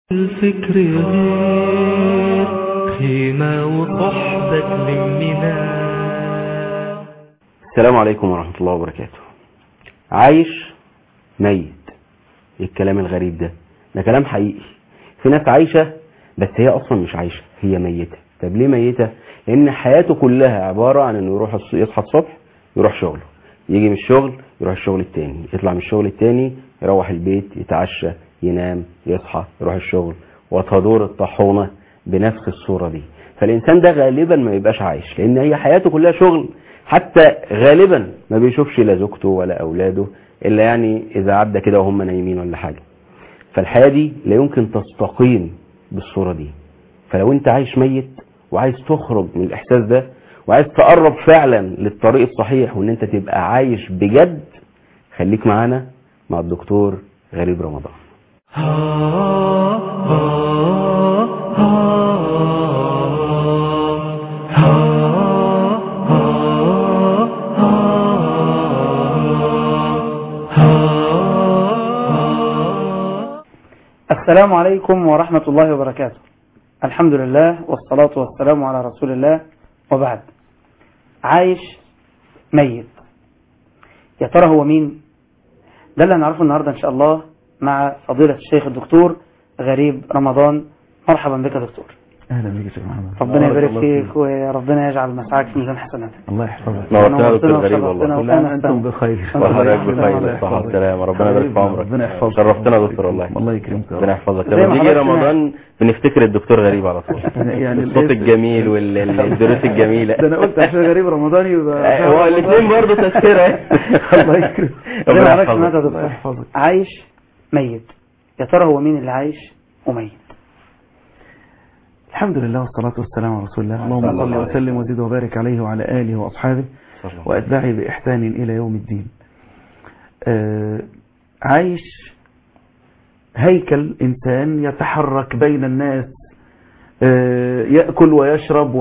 الفكر غير خيمة وصحبة تلمنا السلام عليكم ورحمة الله وبركاته عايش ميت إيه الكلام الغريب ده ده كلام حقيقي في ناس عايشة بس هي أصلا مش عايشة هي ميتة طب ليه ميتة لأن حياته كلها عبارة عن إنه يروح الص- يصحى الصبح يروح شغله يجي من الشغل يروح الشغل التاني يطلع من الشغل التاني يروح البيت يتعشى ينام يصحى يروح الشغل وتدور الطاحونة بنفس الصورة دي فالإنسان ده غالبا ما يبقاش عايش لأن هي حياته كلها شغل حتى غالبا ما بيشوفش لا زوجته ولا أولاده إلا يعني إذا عدى كده وهم نايمين ولا حاجة فالحياة دي لا يمكن تستقيم بالصورة دي فلو انت عايش ميت وعايز تخرج من الإحساس ده وعايز تقرب فعلا للطريق الصحيح وان انت تبقى عايش بجد خليك معانا مع الدكتور غريب رمضان السلام عليكم ورحمة الله وبركاته الحمد لله والصلاة والسلام على رسول الله وبعد عايش ميت يا ترى هو مين ده اللي هنعرفه النهاردة إن شاء الله مع فضيلة الشيخ الدكتور غريب رمضان مرحبا بك يا دكتور اهلا بك يا شيخ محمد ربنا يبارك الله فيك وربنا يجعل مسعاك في ميزان حسناتك الله يحفظك نورتنا يا دكتور نورتنا غريب وشرفتنا والله كل عام وأنا انتم أستمع. بخير وحضرتك الله بخير يحفظك. والصحة والسلامة ربنا يبارك في عمرك ربنا يحفظك شرفتنا يا دكتور والله الله يكرمك يا رب. ربنا يحفظك زي لما ما بيجي حضرتك رمضان بنفتكر الدكتور غريب على طول يعني الصوت الاسم- الجميل والدروس الجميلة ده انا قلت عشان غريب رمضاني يبقى هو الاثنين برضه تذكرة الله يكرمك زي ما ربنا حضرتك سمعت يا يحفظك الله دكتور يحفظك عايش ميت يا ترى هو مين اللي عايش وميت الحمد لله والصلاة والسلام على رسول الله صلى اللهم الله صل عليه وسلم وزد وبارك عليه وعلى آله وأصحابه وأتباعه بإحسان إلى يوم الدين آه، عايش هيكل إنسان يتحرك بين الناس آه، يأكل ويشرب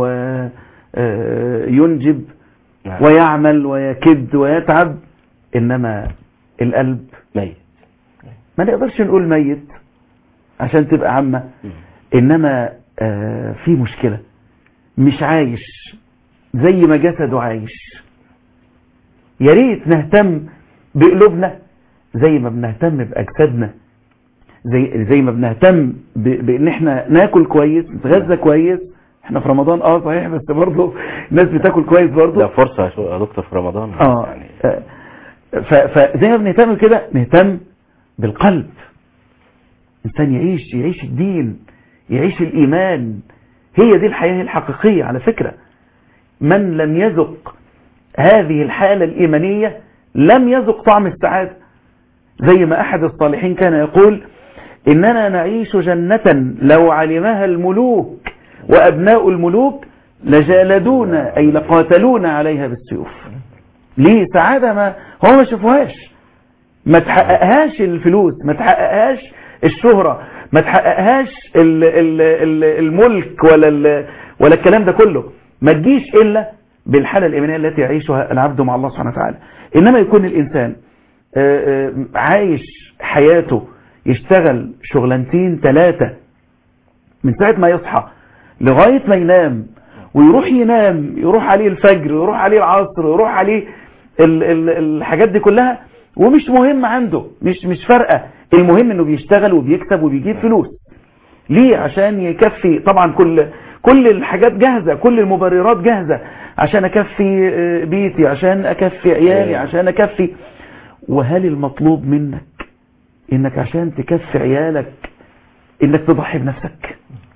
وينجب نعم. ويعمل ويكد ويتعب إنما القلب ميت ما نقدرش نقول ميت عشان تبقى عامة إنما آه، في مشكلة مش عايش زي ما جسده عايش يا ريت نهتم بقلوبنا زي ما بنهتم بأجسادنا زي زي ما بنهتم ب- بان احنا ناكل كويس نتغذى كويس احنا في رمضان اه صحيح بس برضه الناس بتاكل كويس برضه ده فرصة يا شو- يا دكتور في رمضان اه يعني آه، ف- فزي ما بنهتم كده نهتم بالقلب انسان يعيش يعيش الدين يعيش الايمان هي دي الحياة الحقيقية على فكرة من لم يذق هذه الحالة الإيمانية لم يذق طعم السعادة زي ما أحد الصالحين كان يقول إننا نعيش جنة لو علمها الملوك وأبناء الملوك لجالدونا أي لقاتلونا عليها بالسيوف ليه سعادة ما هو ما شافوهاش ما تحققهاش الفلوس ما تحققهاش الشهرة ما تحققهاش ال- ال- ال- الملك ولا ال- ولا الكلام ده كله ما تجيش إلا بالحالة الإيمانية التي يعيشها العبد مع الله سبحانه وتعالى إنما يكون الإنسان آه، آه، عايش حياته يشتغل شغلانتين ثلاثة من ساعة ما يصحى لغاية ما ينام ويروح ينام يروح عليه الفجر يروح عليه العصر يروح عليه ال ال الحاجات دي كلها ومش مهم عنده مش مش فارقة المهم انه بيشتغل وبيكسب وبيجيب فلوس ليه عشان يكفي طبعا كل كل الحاجات جاهزة كل المبررات جاهزة عشان اكفي آه، بيتي عشان اكفي عيالي عشان اكفي وهل المطلوب منك انك عشان تكفي عيالك انك تضحي بنفسك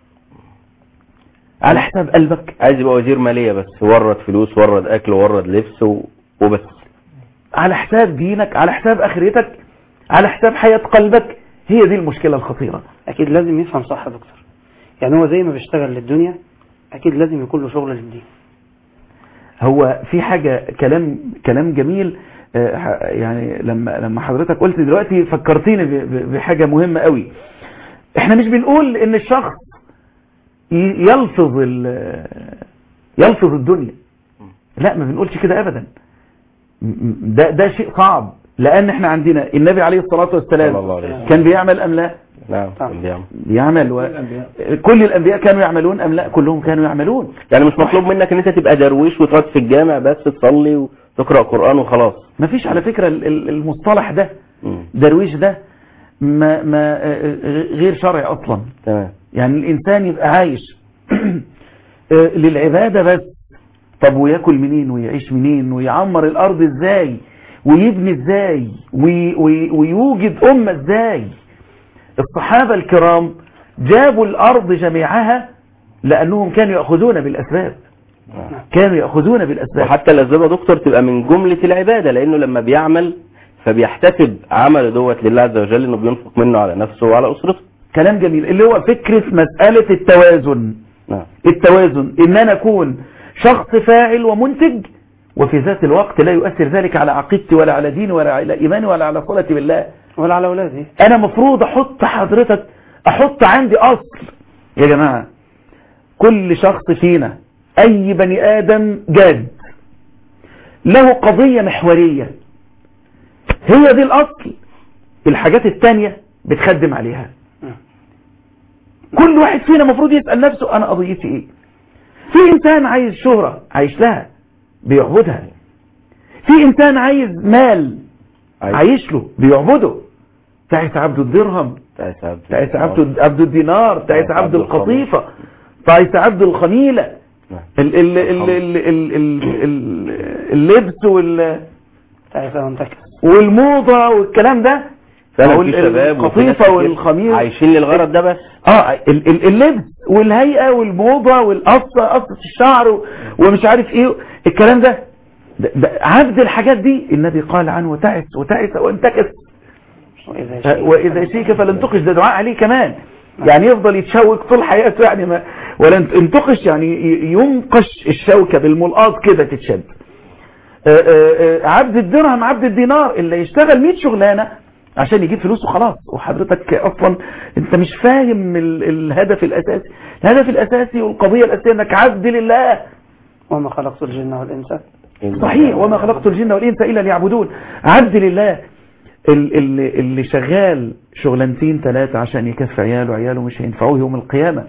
على حساب قلبك عايز يبقى وزير مالية بس ورد فلوس ورد أكل ورد لبس و... وبس على حساب دينك على حساب اخرتك على حساب حياة قلبك هي دي المشكلة الخطيرة أكيد لازم يفهم صح يا دكتور يعني هو زي ما بيشتغل للدنيا أكيد لازم يكون له شغل للدين هو في حاجة كلام كلام جميل آه، ح- يعني لما لما حضرتك قلت دلوقتي فكرتيني ب- ب- بحاجة مهمة قوي احنا مش بنقول ان الشخص ي- يلفظ ال- يلفظ الدنيا لا ما بنقولش كده ابدا م- م- ده ده شيء صعب لان احنا عندنا النبي عليه الصلاة صلى الله عليه والسلام وسلم. كان بيعمل ام لا نعم نعم. كان بيعمل بيعمل و... الأنبياء. كل الأنبياء كانوا يعملون أم لا كلهم كانوا يعملون يعني مش مطلوب منك ان انت تبقى درويش وتقعد في الجامع بس تصلي وتقرا قران وخلاص ما فيش على فكرة ال- ال- المصطلح ده مم. درويش ده ما ما آه، آه، غير شرعي أصلا تمام يعني الإنسان يبقى عايش آه، للعبادة بس طب وياكل منين ويعيش منين ويعمر الأرض إزاي ويبني إزاي وي وي ويوجد أمة إزاي الصحابة الكرام جابوا الأرض جميعها لأنهم كانوا يأخذون بالأسباب كانوا يأخذون بالأسباب وحتى الاسباب يا دكتور تبقى من جمله العباده لانه لما بيعمل فبيحتسب عمله دوت لله عز وجل انه بينفق منه على نفسه وعلى اسرته كلام جميل اللي هو فكرة مسألة التوازن نعم التوازن ان انا اكون شخص فاعل ومنتج وفي ذات الوقت لا يؤثر ذلك على عقيدتي ولا على ديني ولا على ايماني ولا على صلتي بالله ولا على أولادي انا مفروض احط حضرتك احط عندي اصل يا جماعة كل شخص فينا اي بني ادم جاد له قضية محورية هي دي الاصل الحاجات التانية بتخدم عليها كل واحد فينا مفروض يسأل نفسه انا قضيتي ايه في انسان عايز شهرة عايش لها بيعبدها في انسان عايز مال عايز- عايش له بيعبده تعس عبد الدرهم تعيس عبد تعس عبد عبد الدينار تعس عبد القطيفة تعس عبد الخميلة نعم. ال ال ال ال ال ال ال اللبس وال تعيس وانتكس والموضة والكلام ده فعلا أو في ال- شباب وفي ناس القطيفة كتير والخمير عايشين للغرض ده بس اه ال- ال- اللبس والهيئة والموضة والقصة قصة الشعر و- ومش عارف ايه الكلام ده ده- ده عبد الحاجات دي النبي قال عنه تعس وتعس وانتكس وإذا شيء واذا شيك فلن تقش ده دعاء عليه كمان يعني يفضل يتشوك طول حياته يعني ما ولن انتقش يعني ي- ينقش الشوكة بالملقاط كده تتشد آه، آه، آه، عبد الدرهم عبد الدينار اللي يشتغل 100 شغلانة عشان يجيب فلوس وخلاص وحضرتك اصلا انت مش فاهم ال- الهدف الاساسي الهدف الاساسي والقضية الاساسية انك عبد لله وما خلقت الجن والإنس صحيح وما خلقت الجن والإنس إلا ليعبدون عبد لله ال- اللي, اللي شغال شغلانتين ثلاثة عشان يكفي عياله عياله مش هينفعوه يوم القيامة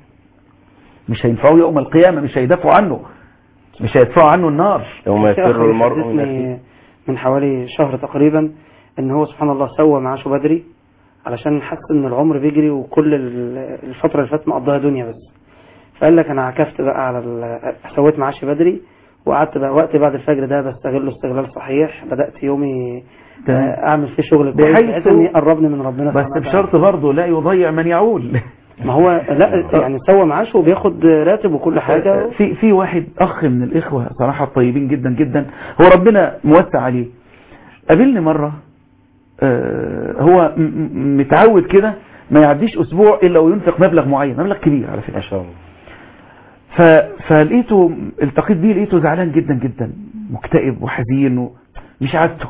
مش هينفعوه يوم القيامة مش هيدافعوا عنه مش هيدفعوا عنه النار يوم في أخ يفر المرء من حدثني أخيه من حوالي شهر تقريبا ان هو سبحان الله سوى معاشه بدري علشان حس ان العمر بيجري وكل ال- الفترة اللي فاتت مقضاها دنيا بس فقال لك انا عكفت بقى على ال- سويت معاشي بدري وقعدت بقى وقت بعد الفجر ده بستغله استغلال صحيح بدأت يومي تمام. آه، اعمل فيه شغل بحيث- كويس بحيث ان يقربني من ربنا بس سبحانه وتعالى. بشرط برضه لا يضيع من يعول ما هو لا يعني سوى معاشه وبياخد راتب وكل حاجة في في واحد اخ من الاخوه صراحه طيبين جدا جدا هو ربنا موسع عليه قابلني مره آه، هو م- م- متعود كده ما يعديش اسبوع الا وينفق مبلغ معين مبلغ كبير على ما فكره شاء الله ف... فلقيته التقيت بيه لقيته زعلان جدا جدا مكتئب وحزين ومش عادته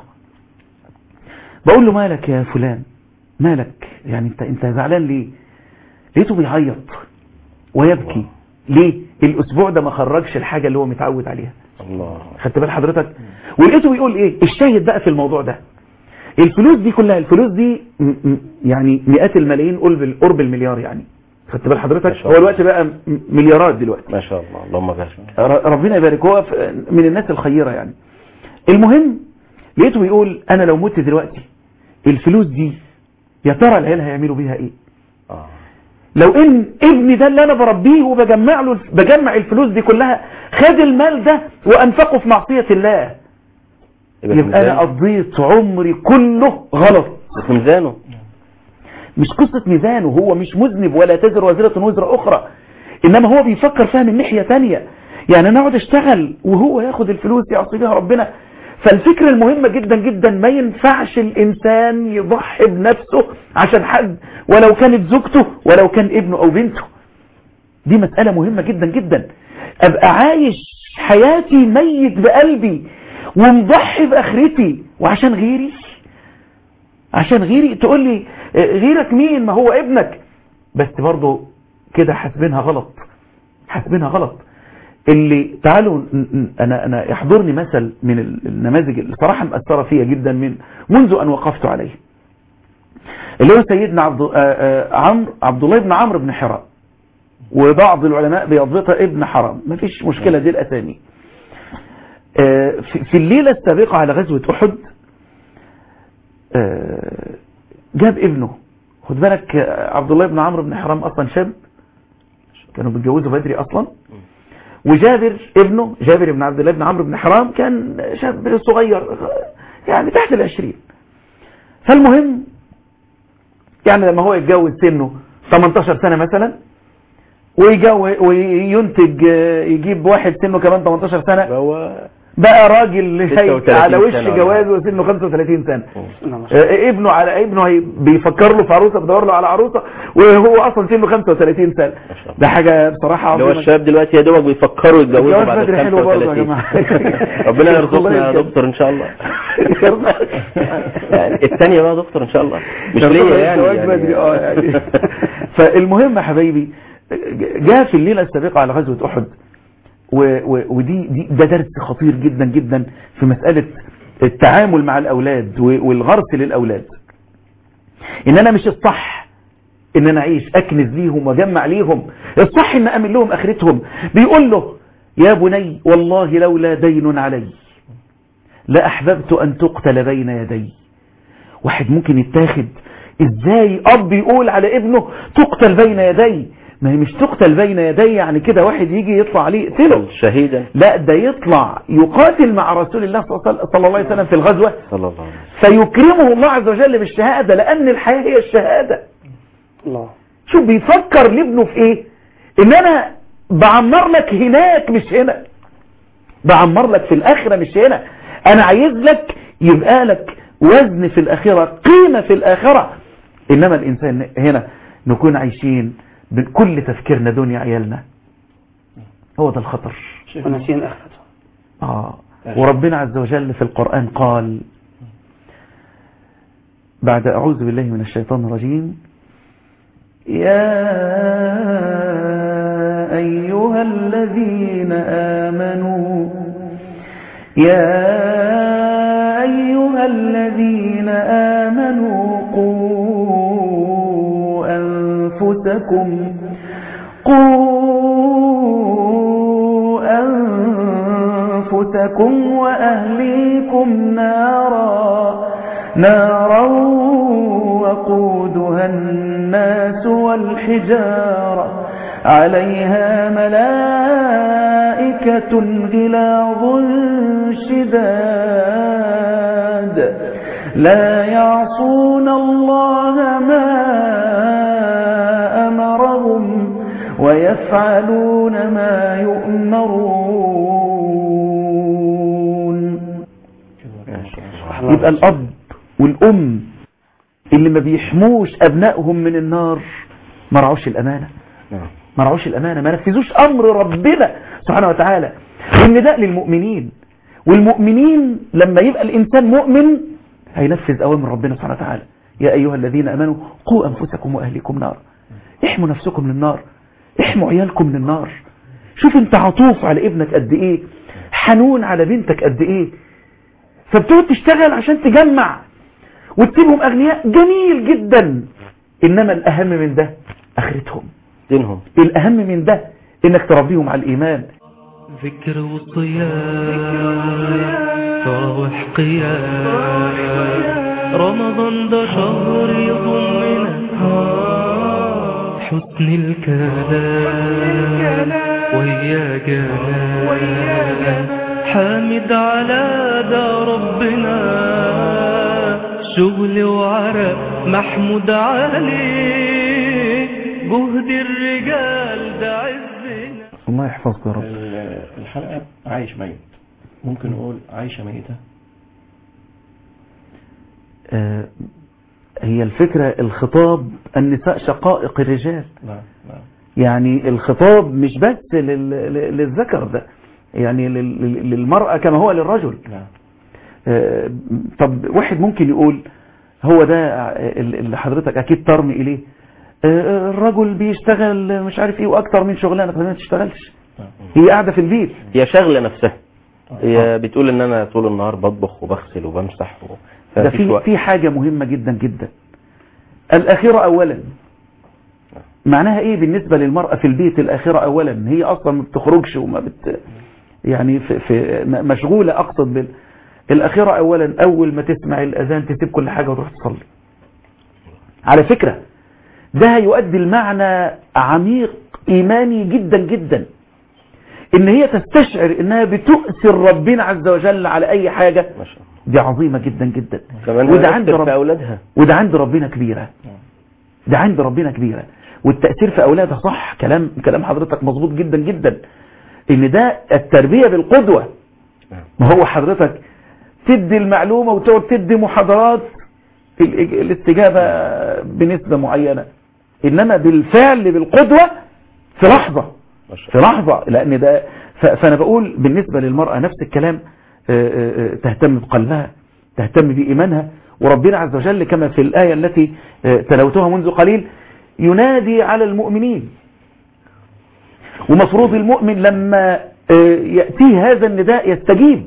بقول له مالك يا فلان مالك يعني انت انت زعلان ليه لقيته بيعيط ويبكي ليه الاسبوع ده ما خرجش الحاجه اللي هو متعود عليها الله خدت بال حضرتك ولقيته بيقول ايه الشاهد بقى في الموضوع ده الفلوس دي كلها الفلوس دي م- م- يعني مئات الملايين قرب قرب المليار يعني خدت بال حضرتك ما شاء هو الله. الوقت بقى م- مليارات دلوقتي ما شاء الله اللهم بارك ر- ربنا يبارك هو ف- من الناس الخيرة يعني المهم لقيته بيقول انا لو مت دلوقتي الفلوس دي يا ترى العيال هيعملوا بيها ايه اه لو ان ابني ده اللي انا بربيه وبجمع له بجمع الفلوس دي كلها خد المال ده وانفقه في معصية الله يبقى في يبقى انا ميزان. قضيت عمري كله غلط بس في ميزانه مش قصة ميزانه هو مش مذنب ولا تزر وزرة وزر أخرى إنما هو بيفكر فيها من ناحية تانية يعني أنا أقعد أشتغل وهو ياخد الفلوس يعصي بيها ربنا فالفكرة المهمة جدا جدا ما ينفعش الإنسان يضحي بنفسه عشان حد ولو كانت زوجته ولو كان ابنه أو بنته دي مسألة مهمة جدا جدا أبقى عايش حياتي ميت بقلبي ومضحي بآخرتي وعشان غيري عشان غيري تقول لي آه، غيرك مين ما هو ابنك بس برضه كده حاسبينها غلط حاسبينها غلط اللي تعالوا ن- ن- انا انا يحضرني مثل من ال- النماذج اللي صراحه مأثره فيا جدا من منذ ان وقفت عليه اللي هو سيدنا عبد آه، آه، عمرو عبد الله بن عمرو بن حرام وبعض العلماء بيضبطها ابن حرام ما فيش مشكلة دي الأسامي آه، في في الليلة السابقة على غزوة أحد آه، جاب ابنه خد بالك آه، عبد الله بن عمرو بن حرام أصلا شاب كانوا بيتجوزوا بدري أصلا وجابر ابنه جابر بن عبد الله بن عمرو بن حرام كان شاب صغير يعني تحت العشرين فالمهم يعني لما هو يتجوز سنه 18 سنة مثلا ويجو وينتج آه، يجيب واحد سنه كمان 18 سنة هو بقى راجل هي 36 على وش سنة ولا جوازه وسنه 35 سنة نعم، ما شاء الله. آه، ابنه على ابنه هي بيفكر له في عروسه بيدور له على عروسه وهو اصلا سنه 35 سنه ما شاء الله. ده حاجه بصراحه اللي هو عظيمه الشاب دلوقتي يا دوبك بيفكروا يتجوزوا الجواز بعد بدري ال حلو برضه يا 35 جماعة. ربنا الله يرزقنا يا يرزقك. دكتور ان شاء الله يعني الثانية بقى يا دكتور ان شاء الله مش ليا يعني, الزواج يعني بدري اه يعني فالمهم يا حبايبي جاء في الليله السابقه على غزوه احد و- و- ودي دي ده درس خطير جدا جدا في مساله التعامل مع الاولاد و- والغرس للاولاد ان انا مش الصح ان انا اعيش اكنز ليهم واجمع ليهم الصح ان امن لهم اخرتهم بيقول له يا بني والله لولا دين علي لأحببت أن تقتل بين يدي واحد ممكن يتاخد ازاي اب يقول على ابنه تقتل بين يدي ما هي مش تقتل بين يدي يعني كده واحد يجي يطلع عليه يقتله شهيدا لا ده يطلع يقاتل مع رسول الله صلى صلى الله عليه وسلم في الغزوة صلى الله عليه وسلم فيكرمه الله عز وجل بالشهادة لأن الحياة هي الشهادة الله شوف بيفكر لابنه في ايه ان انا بعمر لك هناك مش هنا بعمر لك في الاخرة مش هنا انا عايز لك يبقى لك وزن في الاخرة قيمة في الاخرة انما الانسان هنا نكون عايشين بكل تفكيرنا دنيا عيالنا هو ده الخطر ونسين اخرته آه. وربنا عز وجل في القرآن قال بعد أعوذ بالله من الشيطان الرجيم يا أيها الذين آمنوا يا أيها الذين آمنوا قوا أنفسكم قوا أنفسكم وأهليكم نارا نارا وقودها الناس والحجارة عليها ملائكة غلاظ شداد لا يعصون الله ما أمرهم ويفعلون ما يؤمرون يبقى الأب والأم اللي ما بيحموش أبنائهم من النار ما رعوش الأمانة نعم ما رعوش الأمانة ما نفذوش أمر ربنا سبحانه وتعالى النداء للمؤمنين والمؤمنين لما يبقى الإنسان مؤمن هينفذ أوامر ربنا سبحانه وتعالى يا أيها الذين أمنوا قوا أنفسكم وأهلكم نار احموا نفسكم من النار احموا عيالكم من النار شوف انت عطوف على ابنك قد ايه حنون على بنتك قد ايه فبتقعد تشتغل عشان تجمع وتسيبهم اغنياء جميل جدا انما الاهم من ده اخرتهم دينهم الاهم من ده انك تربيهم على الايمان ذكر وصيام تراوح قيام رمضان ده شهر يضمنا حسن الكلام ويا جمال حامد على ده ربنا شغل وعرق محمود عليه جهد الرجال ده عزنا الله يحفظك يا رب ال- الحلقة عايش ميت ممكن نقول عايشة ميتة آه، هي الفكرة الخطاب النساء شقائق الرجال نعم نعم يعني الخطاب مش بس لل- لل- للذكر ده يعني لل- لل- للمرأة كما هو للرجل نعم آه، طب واحد ممكن يقول هو ده آه، اللي حضرتك اكيد ترمي اليه آه، الرجل بيشتغل مش عارف ايه واكتر من شغلانه طب ما تشتغلش نعم. هي قاعده في البيت هي شغلة نفسها هي بتقول ان انا طول النهار بطبخ وبغسل وبمسح و... ده فمفيش في وقت. في حاجه مهمه جدا جدا الآخرة أولا معناها ايه بالنسبة للمرأة في البيت الآخرة أولا هي أصلا ما بتخرجش وما بت يعني في, في م- مشغولة أقصد بال الآخرة أولا أول ما تسمع الأذان تسيب كل حاجة وتروح تصلي على فكرة ده هيؤدي المعنى عميق إيماني جدا جدا إن هي تستشعر إنها بتؤثر ربنا عز وجل على أي حاجة ما شاء الله دي عظيمة جدا جدا كمان وده وده عند عند رب- في اولادها وده عند ربنا كبيرة ده عند ربنا كبيرة والتأثير في أولادها صح كلام كلام حضرتك مظبوط جدا جدا إن ده التربية بالقدوة ما هو حضرتك تدي المعلومة وتقعد تدي محاضرات ال- الاستجابة بنسبة معينة إنما بالفعل بالقدوة في لحظة ما شاء في لحظة لأن ده ف- فأنا بقول بالنسبة للمرأة نفس الكلام آه، آه، آه، تهتم بقلبها تهتم بإيمانها وربنا عز وجل كما في الآية التي آه، تلوتها منذ قليل ينادي على المؤمنين ومفروض المؤمن لما آه، يأتيه هذا النداء يستجيب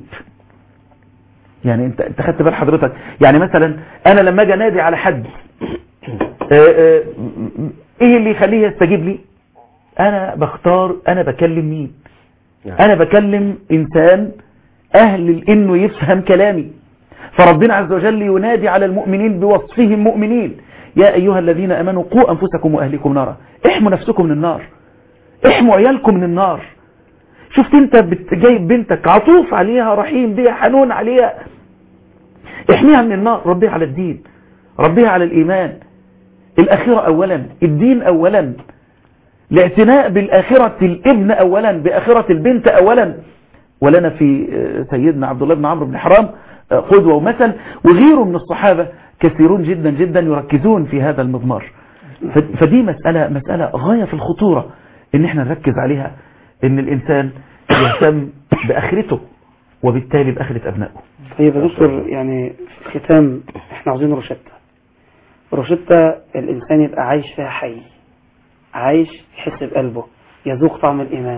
يعني انت انت خدت بال حضرتك يعني مثلا انا لما اجي انادي على حد آه، آه، ايه اللي يخليه يستجيب لي انا بختار انا بكلم مين نعم. انا بكلم انسان اهل انه يفهم كلامي فربنا عز وجل ينادي على المؤمنين بوصفهم مؤمنين يا ايها الذين امنوا قوا انفسكم واهليكم نارا احموا نفسكم من النار احموا عيالكم من النار شفت انت بت- جايب بنتك عطوف عليها رحيم بيها حنون عليها احميها من النار ربيها على الدين ربيها على الايمان الاخره اولا الدين اولا الاعتناء بالآخرة الابن أولا بآخرة البنت أولا ولنا في آه، سيدنا عبد الله بن عمرو بن حرام آه، قدوة ومثل وغيره من الصحابة كثيرون جدا جدا يركزون في هذا المضمار ف- فدي مسألة مسألة غاية في الخطورة ان احنا نركز عليها ان الانسان يهتم بآخرته وبالتالي بآخرة أبنائه طيب يا دكتور يعني في الختام احنا عاوزين روشتة روشتة الإنسان يبقى عايش فيها حي عايش يحس بقلبه يذوق طعم الإيمان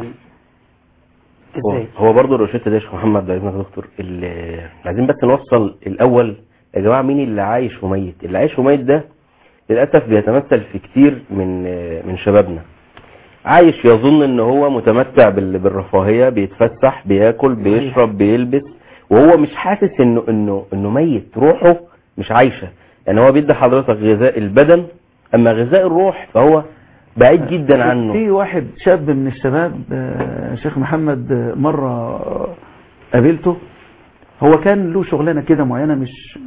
هو, ازاي؟ هو برضه الروشته ده يا شيخ محمد بعد اذنك يا دكتور ال- عايزين بس نوصل الاول يا جماعه مين اللي عايش وميت اللي عايش وميت ده للاسف بيتمثل في كتير من من شبابنا عايش يظن ان هو متمتع بال- بالرفاهيه بيتفسح بياكل بيشرب بيلبس وهو مش حاسس انه انه انه ميت روحه مش عايشه يعني هو بيدي حضرتك غذاء البدن اما غذاء الروح فهو بعيد جدا عنه في واحد شاب من الشباب آه، شيخ محمد آه، مرة آه، قابلته هو كان له شغلانة كده معينة مش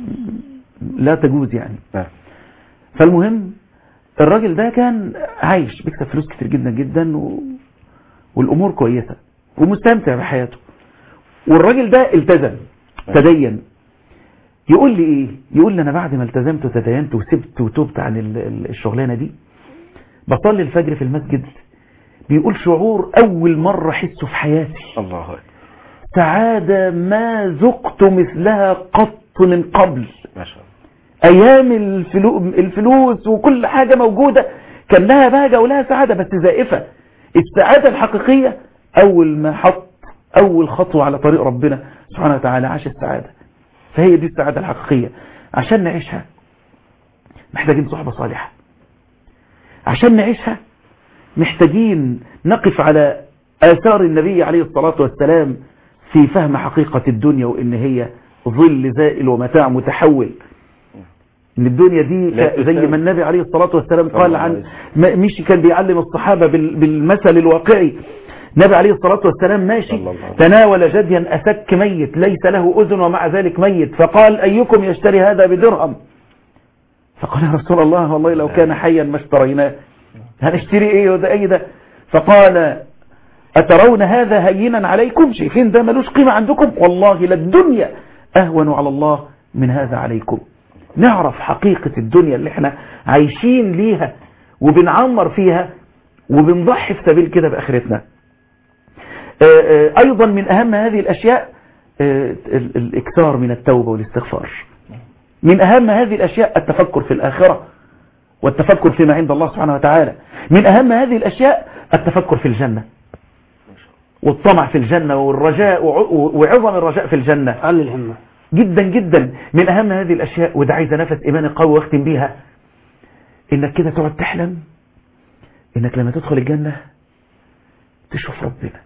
لا تجوز يعني نعم. فالمهم الراجل ده كان عايش بيكسب فلوس كتير جدا جدا و... والامور كويسة ومستمتع بحياته والراجل ده التزم تدين يقول لي ايه يقول لي انا بعد ما التزمت وتدينت وسبت وتوبت عن ال- ال- الشغلانة دي بصلي الفجر في المسجد بيقول شعور اول مرة احسه في حياتي الله اكبر سعادة ما ذقت مثلها قط من قبل ما شاء الله ايام الفلو الفلوس وكل حاجة موجودة كان لها بهجة ولها سعادة بس زائفة السعادة الحقيقية اول ما حط اول خطوة على طريق ربنا سبحانه وتعالى عاش السعادة فهي دي السعادة الحقيقية عشان نعيشها محتاجين صحبة صالحة عشان نعيشها محتاجين نقف على آثار النبي عليه الصلاة والسلام في فهم حقيقة الدنيا وإن هي ظل زائل ومتاع متحول ان الدنيا دي لا ك- زي تساوي. ما النبي عليه الصلاة والسلام صلى قال الله عن عليه ما- مش كان بيعلم الصحابة بال- بالمثل الواقعي النبي عليه الصلاة والسلام ماشي صلى الله عليه وسلم. تناول جديا أسك ميت ليس له أذن ومع ذلك ميت فقال أيكم يشتري هذا بدرهم فقال يا رسول الله والله لو كان حيا ما اشتريناه هنشتري ايه وده ايه ده فقال أترون هذا هينا عليكم شايفين ده ملوش قيمة عندكم والله للدنيا أهون على الله من هذا عليكم نعرف حقيقة الدنيا اللي احنا عايشين ليها وبنعمر فيها وبنضحي في سبيل كده بآخرتنا آه، آه، أيضا من أهم هذه الأشياء آه، ال- الإكثار من التوبة والاستغفار من أهم هذه الأشياء التفكر في الآخرة والتفكر فيما عند الله سبحانه وتعالى من أهم هذه الأشياء التفكر في الجنة والطمع في الجنة والرجاء وع- وعظم الرجاء في الجنة علي الهمة جدا جدا من أهم هذه الأشياء وده عايزة نفس إيمان قوي واختم بيها انك كده تقعد تحلم انك لما تدخل الجنة تشوف ربنا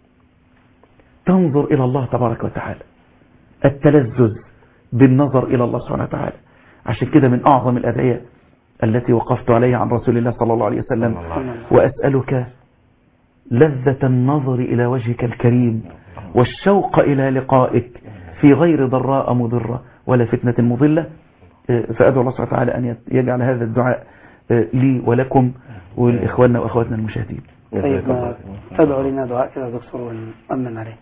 تنظر الى الله تبارك وتعالى التلذذ بالنظر الى الله سبحانه وتعالى عشان كده من اعظم الادعية التي وقفت عليها عن رسول الله صلى الله عليه وسلم واسألك لذة النظر الى وجهك الكريم والشوق الى لقائك في غير ضراء مضرة ولا فتنة مضلة فأدعو الله سبحانه وتعالى أن يجعل هذا الدعاء لي ولكم ولإخواننا وأخواتنا المشاهدين طيب ما تدعو لنا دعاء كده يا دكتور ونأمن عليه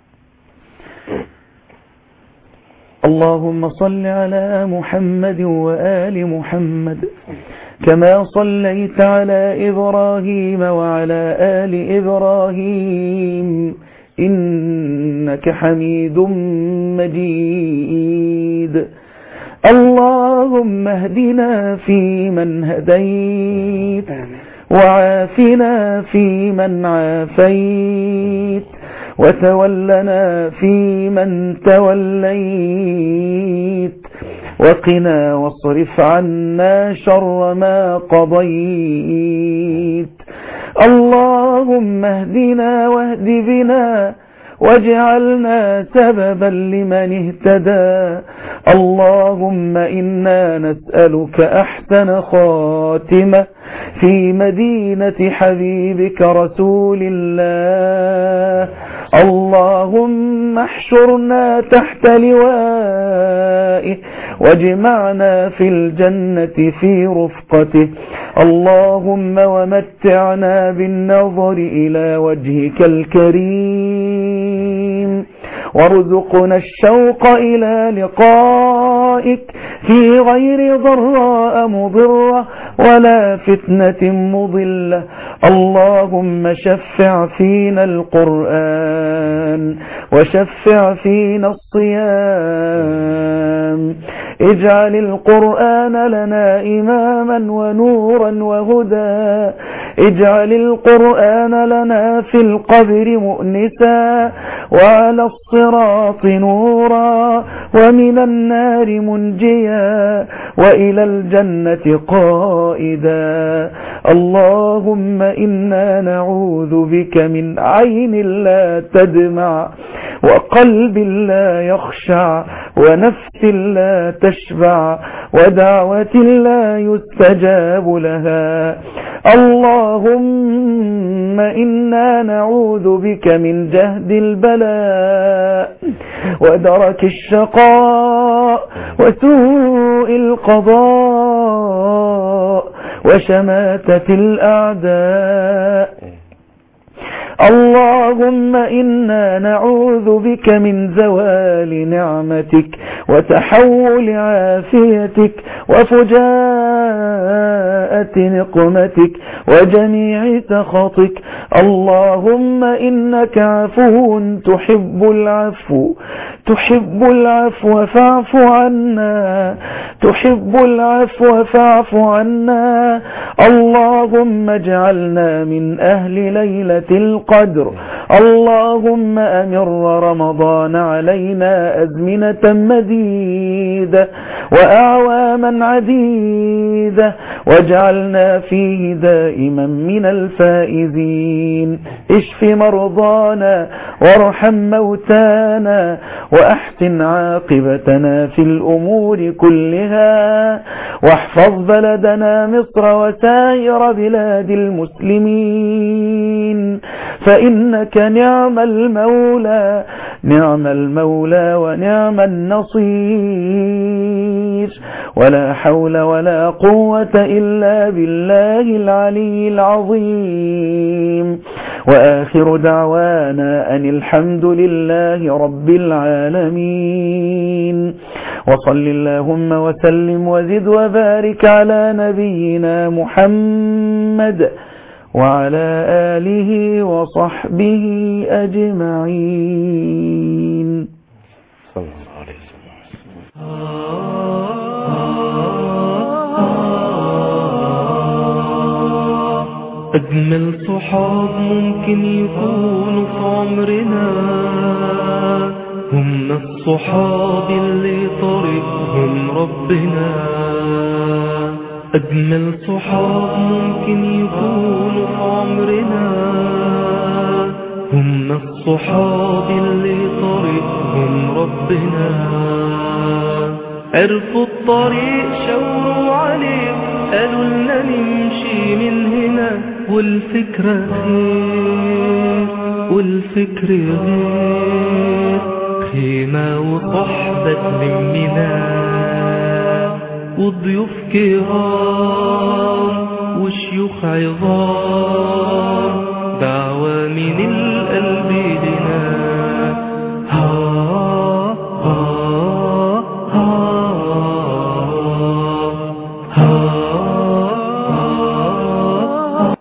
اللهم صل على محمد وآل محمد كما صليت على إبراهيم وعلى آل إبراهيم إنك حميد مجيد اللهم اهدنا فيمن هديت وعافنا فيمن عافيت وتولنا فيمن توليت وقنا واصرف عنا شر ما قضيت اللهم اهدنا واهد بنا واجعلنا سببا لمن اهتدى اللهم إنا نسألك أحسن خاتمة في مدينة حبيبك رسول الله اللهم احشرنا تحت لوائه واجمعنا في الجنة في رفقته اللهم ومتعنا بالنظر إلى وجهك الكريم وارزقنا الشوق إلى لقائك في غير ضراء مضرة ولا فتنة مضلة اللهم شفع فينا القرآن وشفع فينا الصيام اجعل القرآن لنا إماما ونورا وهدى اجعل القرآن لنا في القبر مؤنسا وعلى الصراط نورا ومن النار منجيا وإلى الجنة قائدا اللهم إنا نعوذ بك من عين لا تدمع وقلب لا يخشع ونفس لا تشبع ودعوة لا يستجاب لها اللهم إنا نعوذ بك من جهد البلاء ودرك الشقاء وسوء القضاء وشماتة الأعداء اللهم إنا نعوذ بك من زوال نعمتك وتحول عافيتك وفجاءة نقمتك وجميع سخطك اللهم إنك عفو تحب العفو تحب العفو فاعف عنا تحب العفو فاعف عنا اللهم اجعلنا من أهل ليلة القدر اللهم أمر رمضان علينا أزمنة مديدة وأعواما عديدة واجعلنا فيه دائما من الفائزين اشف مرضانا وارحم موتانا وأحسن عاقبتنا في الأمور كلها واحفظ بلدنا مصر وسائر بلاد المسلمين فإنك نعم المولى نعم المولى ونعم النصير ولا حول ولا قوة إلا بالله العلي العظيم وآخر دعوانا أن الحمد لله رب العالمين وصل اللهم وسلم وزد وبارك على نبينا محمد وعلى آله وصحبه أجمعين صلى الله عليه وسلم أجمل صحاب ممكن يكونوا في عمرنا هم الصحاب اللي طريقهم ربنا أجمل صحاب ممكن يكونوا في عمرنا هم الصحاب اللي طريقهم ربنا عرفوا الطريق شاوروا عليه قالوا لنا نمشي من هنا والفكرة خير والفكر غير خيمة وصحبة تلمنا وضيوف كرام وشيوخ عظام بعد